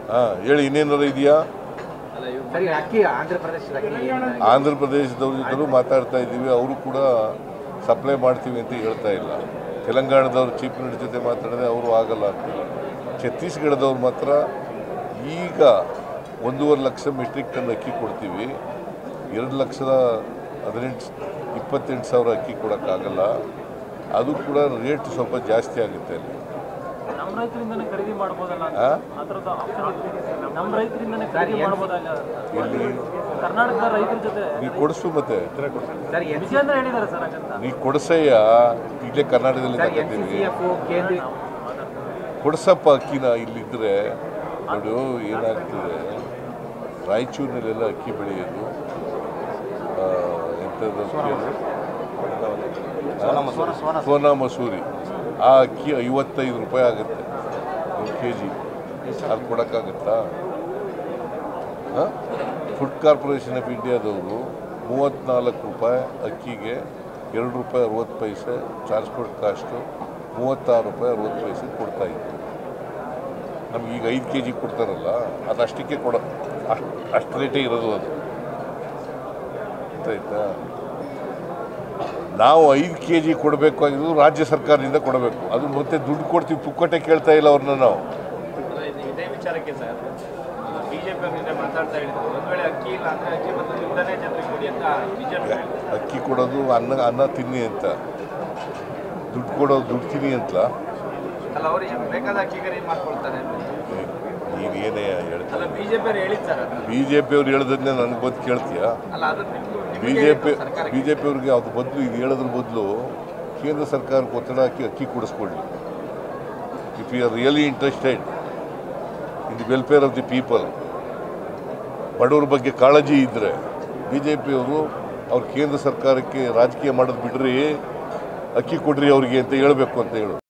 ಹಾಂ ಹೇಳಿ ಇನ್ನೇನಾರು ಇದೆಯಾ ಸರಿ ಅಕ್ಕಿ ಆಂಧ್ರ ಪ್ರದೇಶದ ಅಕ್ಕಿ ಏನು- ಆಂಧ್ರ ಪ್ರದೇಶದವ್ರ ಜೊತೆಲೂ ಮಾತಾಡ್ತಾ ಇದ್ದೀವಿ ಅವರು ಕೂಡ ಸಪ್ಲೈ ಮಾಡ್ತೀವಿ ಅಂತ ಹೇಳ್ತಾ ಇಲ್ಲ ತೆಲಂಗಾಣದವ್ರು ಚೀಫ್ ಮಿನಿಸ್ಟರ್ ಜೊತೆ ಮಾತಾಡಿದ್ರೆ ಅವರು ಆಗಲ್ಲ ಅಂತ ಛತ್ತೀಸ್ಗಢದವ್ರು ಮಾತ್ರ ಈಗ ಒಂದೂವರೆ ಲಕ್ಷ ಮೆಟ್ರಿಕ್ ಟನ್ ಅಕ್ಕಿ ಕೊಡ್ತೀವಿ ಎರಡು ಲಕ್ಷದ ಹದಿನೆಂಟು ಇಪ್ಪತ್ತೆಂಟು ಸಾವಿರ ಅಕ್ಕಿ ಕೊಡೋಕ್ಕಾಗಲ್ಲ ಅದು ಕೂಡ ರೇಟ್ ಸ್ವಲ್ಪ ಜಾಸ್ತಿ ಆಗುತ್ತೆ ಅಲ್ಲಿ ನಮ್ಮ ರೈತರಿಂದನೇ ಖರೀದಿ ಮಾಡ್ಬೋದಲ್ಲ ಅಂತ. ಆ? ಆ ಥರದ ಆಪ್ಷನ್ ಇದೆ. ನಮ್ಮ ರೈತರಿಂದನೇ ಖರೀದಿ ಮಾಡ್ಬೋದಲ್ಲ ಎಲ್ಲಿ ಕರ್ನಾಟಕದ ರೈತರ ಜೊತೆ ನೀ ಕೊಡಿಸು ಮತ್ತೆ ಸರ್ ಎನ್ ವಿಜಯೇಂದ್ರ ಹೇಳಿದ್ದಾರೆ ಸರ್ ಹಾಗಂತ ನೀ ಕೊಡಿಸಯ್ಯ ಇಲ್ಲೇ ಕರ್ನಾಟಕದಲ್ಲಿ ಸರ್ ಎನ್ ಸಿ ತಗೋತೀವಿ ಸಿ ಎಫ್ ಕೇಂದ್ರ ಕೊಡ್ಸಪ್ಪ ಅಕ್ಕಿನ ಇಲ್ಲಿದ್ದರೆ ನೋಡು ಏನಾಗ್ತದೆ ರಾಯಚೂರಿನಲ್ಲೆಲ್ಲ ಅಕ್ಕಿ ಬೆಳೆಯೋದು ಆ, ಎಂಥದ್ದು ಅಕ್ಕಿ ಅದು? ಆ? ಸೋನಾ ಮಸೂರಿ ಆ ಅಕ್ಕಿ ಐವತ್ತೈದು ರೂಪಾಯಿ ಆಗುತ್ತೆ ಒಂದು ಕೆ ಜಿ ಅದು ಕೊಡೋಕ್ಕಾಗತ್ತಾ ಫುಡ್ ಕಾರ್ಪೊರೇಷನ್ ಆಫ್ ಇಂಡಿಯಾದವರು ಮೂವತ್ತ್ನಾಲ್ಕು ರೂಪಾಯಿ ಅಕ್ಕಿಗೆ ಎರಡು ರೂಪಾಯಿ ಅರವತ್ತು ಪೈಸೆ ಟ್ರಾನ್ಸ್ಪೋರ್ಟ್ ಕಾಸ್ಟು ಮೂವತ್ತಾರು ರೂಪಾಯಿ ಅರವತ್ತು ಪೈಸೆ ಕೊಡ್ತಾಯಿತ್ತು ನಮ್ಗೆ ಈಗ ಐದು ಕೆ ಜಿ ಕೊಡ್ತಾರಲ್ಲ ಅದು ಅಷ್ಟಕ್ಕೆ ಕೊಡೋ ಅಷ್ಟು ಅಷ್ಟು ರೇಟೇ ಇರೋದು ಅದು ಗೊತ್ತಾಯ್ತಾ ನಾವು ಐದು ಕೆ ಜಿ ಕೊಡಬೇಕಾಗಿದ್ದು ರಾಜ್ಯ ಸರ್ಕಾರದಿಂದ ಕೊಡಬೇಕು ಅದು ಮತ್ತೆ ದುಡ್ಡು ಕೊಡ್ತೀವಿ ಪುಕ್ಕಟೆ ಕೇಳ್ತಾ ಇಲ್ಲ ಅವ್ರನ್ನ ನಾವು ಅಲ್ಲ, ಇದು ಇದೇ ವಿಚಾರಕ್ಕೆ ಸರ್ ಬಿಜೆಪಿ ಅವ್ರ ಜೊತೆ ಮಾತಾಡ್ತಾ ಹೇಳಿದ್ರು ಒಂದ್ ವೇಳೆ ಅಕ್ಕಿ ಇಲ್ಲ ಅಂದ್ರೆ ಅಕ್ಕಿ ಮತ್ತು ನಿಮ್ದನೇ ಜನರಿಗೆ ಕೊಡಿ ಅಂತ ಬಿಜೆಪಿ ಅಕ್ಕಿ ಕೊಡೋದು ಅನ್ನ ಅನ್ನ ತಿನ್ನಿ ಅಂತ ದುಡ್ಡು ಕೊಡೋದು ದುಡ್ಡು ತಿನ್ನಿ ಅಂತ ಅಲ್ಲ ಅವ್ರು ಬೇಕಾದ ಅಕ್ಕಿ ಖರೀದಿ ಮಾಡ್ಕೊಳ್ತಾರೆ ಅಂತ. ನೀನೇನೇ ಹೇಳ್ತಾ ಅಲ್ಲ ಬಿಜೆಪಿ ಅವ್ರು ಹೇಳಿದ್ ಸರ್ ಅದು ಬಿ ಜೆ ಪಿ ಅವ್ರು ಹೇಳೋದನ್ನೇ ನನಗೆ ಬಂದು ಕೇಳ್ತೀಯ ಅಲ್ಲ ಅದು ನಿಮ್ದು ಬಿ ನಿಮ್ಗೆ ಜೆ ಪಿ ಹೇಳಿದ್ದು ಸರ್ಕಾರಕ್ಕೆ ಬಿ ಜೆ ಪಿ ಅವ್ರಿಗೆ ಅದು ಬದಲು ಇದು ಹೇಳೋದ್ರ ಬದಲು ಕೇಂದ್ರ ಸರ್ಕಾರಕ್ಕೆ ಒತ್ತಡ ಹಾಕಿ ಅಕ್ಕಿ ಕೊಡಿಸ್ಕೊಳ್ಳಿ if you are really interested in the welfare of the people ಬಡವ್ರ ಬಗ್ಗೆ ಕಾಳಜಿ ಇದ್ದರೆ ಬಿ ಜೆ ಪಿಯವರು ಅವ್ರ ಕೇಂದ್ರ ಸರ್ಕಾರಕ್ಕೆ ರಾಜಕೀಯ ಮಾಡೋದು ಬಿಡ್ರಿ ಅಕ್ಕಿ ಕೊಡ್ರಿ ಅವ್ರಿಗೆ ಅಂತ ಹೇಳಬೇಕು ಅಂತ ಹೇಳು